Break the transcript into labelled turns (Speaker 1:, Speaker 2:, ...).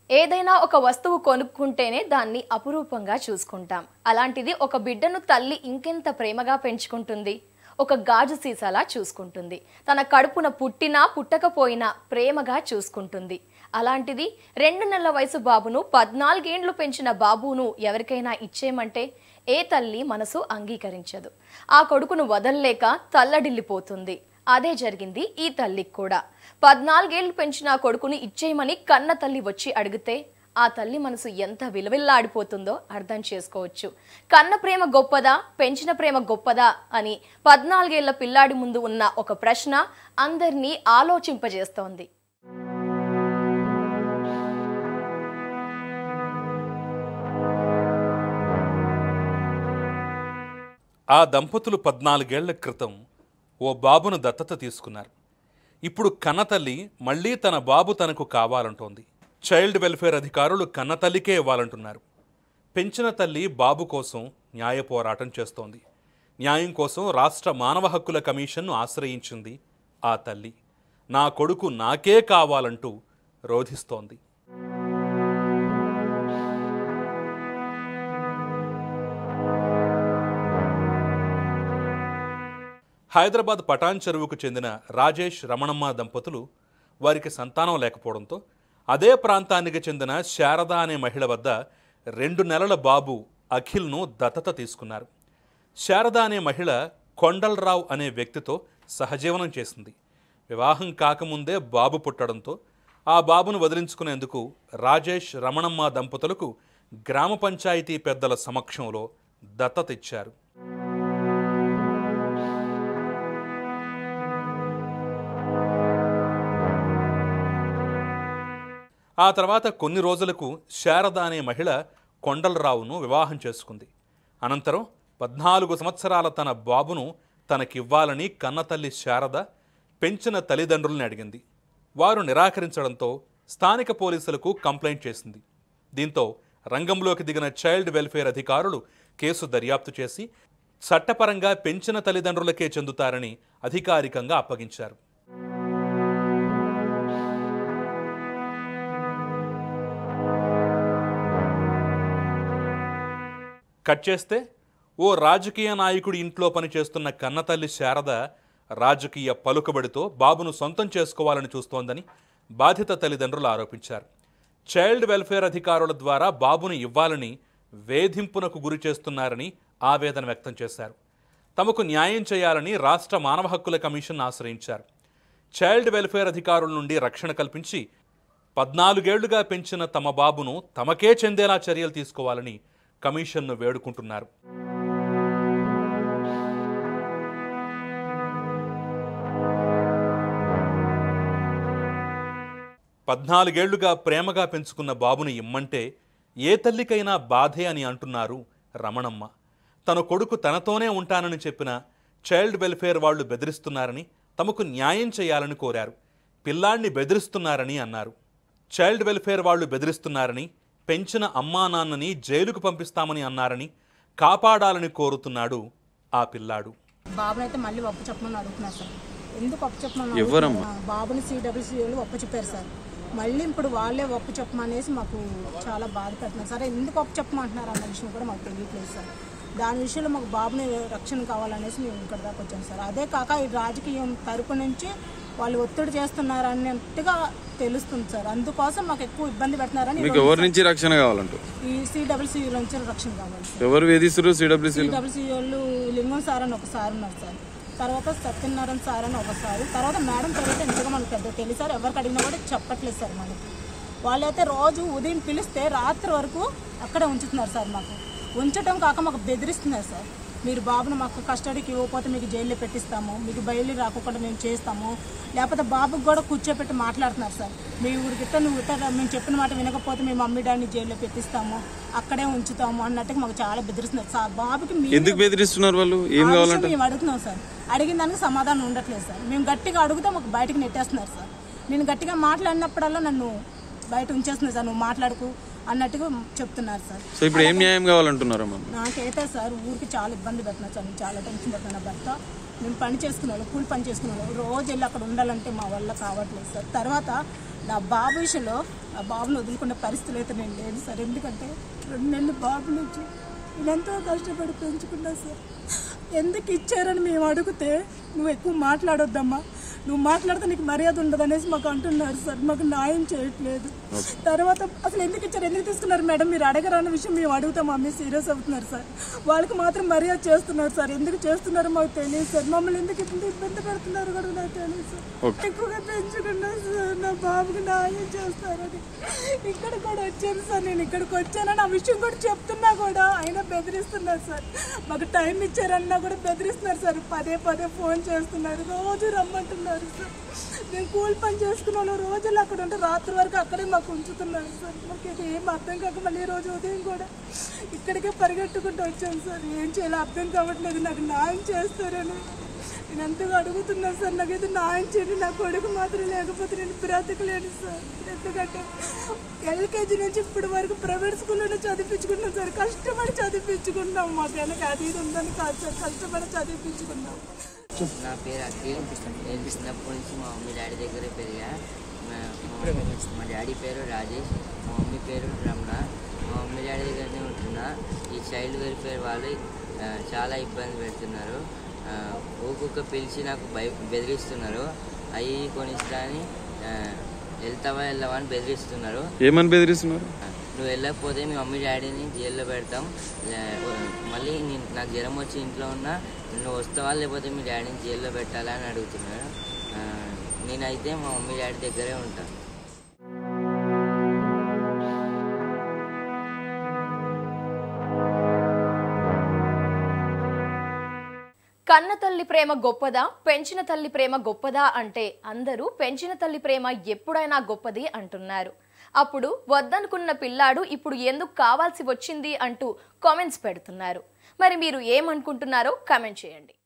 Speaker 1: ఏదైనా ఒక వస్తువు కొనుక్కుంటేనే దాన్ని అపురూపంగా చూసుకుంటాం అలాంటిది ఒక బిడ్డను తల్లి ఇంకెంత ప్రేమగా పెంచుకుంటుంది ఒక గాజు సీసాలా చూసుకుంటుంది తన కడుపున పుట్టినా పుట్టకపోయినా ప్రేమగా చూసుకుంటుంది అలాంటిది రెండు నెలల వయసు బాబును పద్నాలుగేండ్లు పెంచిన బాబును ఎవరికైనా ఇచ్చేయమంటే ఏ తల్లి మనసు అంగీకరించదు ఆ కొడుకును వదల్లేక తల్లడిల్లిపోతుంది అదే జరిగింది ఈ తల్లికి కూడా పద్నాలుగేళ్లు పెంచిన ఆ కొడుకుని ఇచ్చేయమని కన్న తల్లి వచ్చి అడిగితే ఆ తల్లి మనసు ఎంత విలువిల్లాడిపోతుందో అర్థం చేసుకోవచ్చు కన్న ప్రేమ గొప్పదా పెంచిన ప్రేమ గొప్పదా అని పద్నాలుగేళ్ల పిల్లాడి ముందు ఉన్న ఒక ప్రశ్న అందరినీ ఆలోచింపజేస్తోంది
Speaker 2: ఆ దంపతులు పద్నాలుగేళ్ల క్రితం ఓ బాబును దత్తత తీసుకున్నారు ఇప్పుడు కన్నతల్లి మళ్ళీ తన బాబు తనకు కావాలంటోంది చైల్డ్ వెల్ఫేర్ అధికారులు కన్నతల్లికే ఇవ్వాలంటున్నారు పెంచిన తల్లి బాబు కోసం న్యాయ పోరాటం చేస్తోంది న్యాయం కోసం రాష్ట్ర మానవ హక్కుల కమిషన్ను ఆశ్రయించింది ఆ తల్లి నా కొడుకు నాకే కావాలంటూ రోధిస్తోంది హైదరాబాద్ పటాన్ చెరువుకు చెందిన రాజేష్ రమణమ్మ దంపతులు వారికి సంతానం లేకపోవడంతో అదే ప్రాంతానికి చెందిన శారద అనే మహిళ వద్ద రెండు నెలల బాబు అఖిల్ను దత్తత తీసుకున్నారు శారద అనే మహిళ కొండలరావు అనే వ్యక్తితో సహజీవనం చేసింది వివాహం కాకముందే బాబు పుట్టడంతో ఆ బాబును వదిలించుకునేందుకు రాజేష్ రమణమ్మ దంపతులకు గ్రామ పంచాయతీ పెద్దల సమక్షంలో దత్తత ఇచ్చారు ఆ తర్వాత కొన్ని రోజులకు శారద అనే మహిళ కొండలరావును వివాహం చేసుకుంది అనంతరం పద్నాలుగు సంవత్సరాల తన బాబును తనకివ్వాలని కన్నతల్లి శారద పెంచిన తల్లిదండ్రుల్ని అడిగింది వారు నిరాకరించడంతో స్థానిక పోలీసులకు కంప్లైంట్ చేసింది దీంతో రంగంలోకి దిగిన చైల్డ్ వెల్ఫేర్ అధికారులు కేసు దర్యాప్తు చేసి చట్టపరంగా పెంచిన తల్లిదండ్రులకే చెందుతారని అధికారికంగా అప్పగించారు కట్ చేస్తే ఓ రాజకీయ నాయకుడి ఇంట్లో పనిచేస్తున్న కన్నతల్లి శారద రాజకీయ పలుకుబడితో బాబును సొంతం చేసుకోవాలని చూస్తోందని బాధిత తల్లిదండ్రులు ఆరోపించారు చైల్డ్ వెల్ఫేర్ అధికారుల ద్వారా బాబును ఇవ్వాలని వేధింపునకు గురి చేస్తున్నారని ఆవేదన వ్యక్తం చేశారు తమకు న్యాయం చేయాలని రాష్ట్ర మానవ హక్కుల కమిషన్ ఆశ్రయించారు చైల్డ్ వెల్ఫేర్ అధికారుల నుండి రక్షణ కల్పించి పద్నాలుగేళ్లుగా పెంచిన తమ బాబును తమకే చెందేలా చర్యలు తీసుకోవాలని కమిషన్ను వేడుకుంటున్నారు పద్నాలుగేళ్లుగా ప్రేమగా పెంచుకున్న బాబుని ఇమ్మంటే ఏ తల్లికైనా బాధే అని అంటున్నారు రమణమ్మ తన కొడుకు తనతోనే ఉంటానని చెప్పిన చైల్డ్ వెల్ఫేర్ వాళ్ళు బెదిరిస్తున్నారని తమకు న్యాయం చేయాలని కోరారు పిల్లాన్ని బెదిరిస్తున్నారని అన్నారు చైల్డ్ వెల్ఫేర్ వాళ్ళు బెదిరిస్తున్నారని పెంచిన అమ్మా నాన్నని జైలుకు పంపిస్తామని అన్నారని కాపాడాలని కోరుతున్నాడు ఆ పిల్లాడు
Speaker 3: బాబుని అయితే మళ్ళీ ఒప్పు చెప్పమని అడుగుతున్నారు సార్ ఎందుకు ఒప్పు చెప్పమని
Speaker 4: ఎవరమ్మా?
Speaker 3: అడుగుతున్నా- బాబుని సిడబ్ల్యూసీలు ఒప్పు చెప్పారు సార్ మళ్ళీ ఇప్పుడు వాళ్ళే ఒప్పు చెప్పమనేసి మాకు చాలా బాధ పెడుతున్నారు సార్ ఎందుకు ఒప్పు చెప్పమంటున్నారు అన్న విషయం కూడా మాకు తెలియట్లేదు సార్ దాని విషయంలో మాకు బాబుని రక్షణ కావాలనేసి మేము ఇక్కడ దాకా వచ్చాం సార్ అదే కాక ఈ రాజకీయం తరపు నుంచి వాళ్ళు ఒత్తిడి చేస్తున్నారు అన్నట్టుగా తెలుస్తుంది సార్ అందుకోసం మాకు ఎక్కువ ఇబ్బంది పెడుతున్నారని
Speaker 4: మీకు ఎవరి నుంచి రక్షణ కావాలంటూ
Speaker 3: ఈ సిడబ్ల్యూసీ నుంచి రక్షణ కావాలి సార్
Speaker 4: ఎవరు వేధిస్తున్నారు సిడబ్ల్యూసీ
Speaker 3: సిడబ్ల్యూసీ వాళ్ళు లింగం సార్ అని ఒక సార్ ఉన్నారు సార్ తర్వాత సత్యనారాయణ సార్ అని ఒక సార్ తర్వాత మేడం పేరు అయితే ఎంతగా మనకు పెద్ద తెలియదు సార్ ఎవరికి అడిగినా కూడా చెప్పట్లేదు సార్ మనకి వాళ్ళైతే రోజు ఉదయం పిలిస్తే రాత్రి వరకు అక్కడే ఉంచుతున్నారు సార్ మాకు ఉంచటం కాక మాకు బెదిరిస్తున్నారు సార్ మీరు బాబును మాకు కస్టడీకి ఇవ్వకపోతే మీకు జైల్లో పెట్టిస్తాము మీకు బయలు రాకుండా మేము చేస్తాము లేకపోతే బాబుకి కూడా కూర్చోపెట్టి మాట్లాడుతున్నారు సార్ మీ ఊరికి ఇట్ట నువ్వు ఇట్ట రా, మేము చెప్పిన మాట వినకపోతే మేము మమ్మీ డాడీని జైల్లో పెట్టిస్తాము అక్కడే ఉంచుతాము అన్నట్టుగా మాకు చాలా బెదిరిస్తున్నారు సార్ బాబుకి మీ
Speaker 4: ఎందుకు బెదిరిస్తున్నారు వాళ్ళు ఏం
Speaker 3: ఆ
Speaker 4: కావాలంట
Speaker 3: విషయం మేము అడుగుతున్నాం సార్ అడిగిన దానికి సమాధానం ఉండట్లేదు సార్ మేము గట్టిగా అడిగితే మాకు బయటకు నెట్టేస్తున్నారు సార్ నేను గట్టిగా మాట్లాడినప్పుడల్లా నన్ను బయట ఉంచేస్తున్నారు సార్ నువ్వు మాట్లాడుకు అన్నట్టుగా చెప్తున్నారు సార్
Speaker 4: సో ఇప్పుడు ఏం న్యాయం కావాలంటున్నారమ్మా
Speaker 3: నాకైతే సార్ ఊరికి చాలా ఇబ్బంది పెట్టినా సార్ నేను చాలా టెన్షన్ పెట్టినా నా భర్త మేము పని చేసుకునే వాళ్ళు కూలి పని చేసుకునే వాళ్ళు రోజు వెళ్ళి అక్కడ ఉండాలంటే మా వల్ల కావట్లేదు సార్ తర్వాత నా బాబు విషయంలో నా బాబుని వదులుకునే పరిస్థితులు అయితే నేను లేదు సార్ ఎందుకంటే రెండు నెలలు బాబు నుంచి నేను ఎంతో కష్టపడి పెంచుకున్నా సార్ ఎందుకు ఇచ్చారని మేము అడిగితే నువ్వు ఎక్కువ మాట్లాడొద్దమ్మా నువ్వు మాట్లాడితే నీకు మర్యాద ఉండదు అనేసి మాకు అంటున్నారు సార్ మాకు న్యాయం చేయట్లేదు తర్వాత అసలు ఎందుకు ఇచ్చారు ఎందుకు తీసుకున్నారు మేడం మీరు అడగరన్న విషయం మేము అడుగుతాం మమ్మీ సీరియస్ అవుతున్నారు సార్ వాళ్ళకి మాత్రం మర్యాద చేస్తున్నారు సార్ ఎందుకు చేస్తున్నారో మాకు తెలియదు సార్ మమ్మల్ని ఎందుకు ఇంత ఇబ్బంది పెడుతున్నారు కూడా నాకు తెలియదు సార్
Speaker 4: ఓకే.
Speaker 3: ఎక్కువగా పెంచుకున్నా సార్ నా బాబుకి న్యాయం చేస్తారని ఇక్కడ కూడా వచ్చాను సార్ నేను ఇక్కడికి వచ్చానని ఆ విషయం కూడా చెప్తున్నా కూడా అయినా బెదిరిస్తున్నారు సార్ మాకు టైం ఇచ్చారన్నా కూడా బెదిరిస్తున్నారు సార్ పదే పదే ఫోన్ చేస్తున్నారు రోజు రమ్మంటున్నారు సార్ నేను కూలి పని చేసుకున్నాను రోజులు అక్కడ ఉంటే రాత్రి వరకు అక్కడే మాకు ఉంచుతున్నారు సార్ మాకు ఇది ఏం అర్థం కాక మళ్ళీ ఈ రోజు ఉదయం కూడా ఇక్కడికే పరిగెట్టుకుంటూ వచ్చాను సార్ ఏం చేయాలో అర్థం కావట్లేదు నాకు న్యాయం చేస్తారని నేను ఎంతగా అడుగుతున్నాను సార్ నాకైతే న్యాయం చేయండి నా కొడుకు మాత్రం లేకపోతే నేను బ్రతకలేను సార్ ఎందుకంటే ఎల్కేజీ నుంచి ఇప్పటి వరకు ప్రైవేట్ స్కూల్లోనే చదివించుకున్నాం సార్ కష్టపడి చదివించుకున్నాం మాకు వెనక అది ఇది ఉందని కాదు సార్ కష్టపడి చదివించుకున్నాం
Speaker 5: నా పేరు అఖిల్ నేను చిన్నప్పటి నుంచి మా మమ్మీ డాడీ దగ్గరే పెరిగా మా- మా మమ్మీ- మా డాడీ పేరు రాజేష్ మా మమ్మీ పేరు రమణ మా మమ్మీ డాడీ దగ్గరనే ఉంటున్నా ఈ చైల్డ్ వెల్ఫేర్ వాళ్ళు ఆ, చాలా ఇబ్బంది పెడుతున్నారు ఆ, ఊకొక్క పిలిచి నాకు భయ బెదిరిస్తున్నారు అవి కొనిస్తా అని ఆ, వెళ్తావా వెళ్ళవా అని బెదిరిస్తున్నారు
Speaker 4: ఏమని బెదిరిస్తున్నారు
Speaker 5: నువ్వు వెళ్ళకపోతే మీ మమ్మీ డాడీని జైల్లో పెడతాం లే- మళ్ళీ నేను నాకు జ్వరం వచ్చి ఇంట్లో ఉన్నా నువ్వు వస్తావా లేకపోతే మీ డాడీని జైల్లో పెట్టాలా అని అడుగుతున్నాడు ఆ, నేనైతే మా మమ్మీ డాడీ దగ్గరే ఉంటాను
Speaker 1: కన్న తల్లి ప్రేమ గొప్పదా పెంచిన తల్లి ప్రేమ గొప్పదా అంటే అందరూ పెంచిన తల్లి ప్రేమ ఎప్పుడైనా గొప్పది అంటున్నారు అప్పుడు వద్దనుకున్న పిల్లాడు ఇప్పుడు ఎందుకు కావాల్సి వచ్చింది అంటూ కామెంట్స్ పెడుతున్నారు మరి మీరు ఏమనుకుంటున్నారో కామెంట్ చేయండి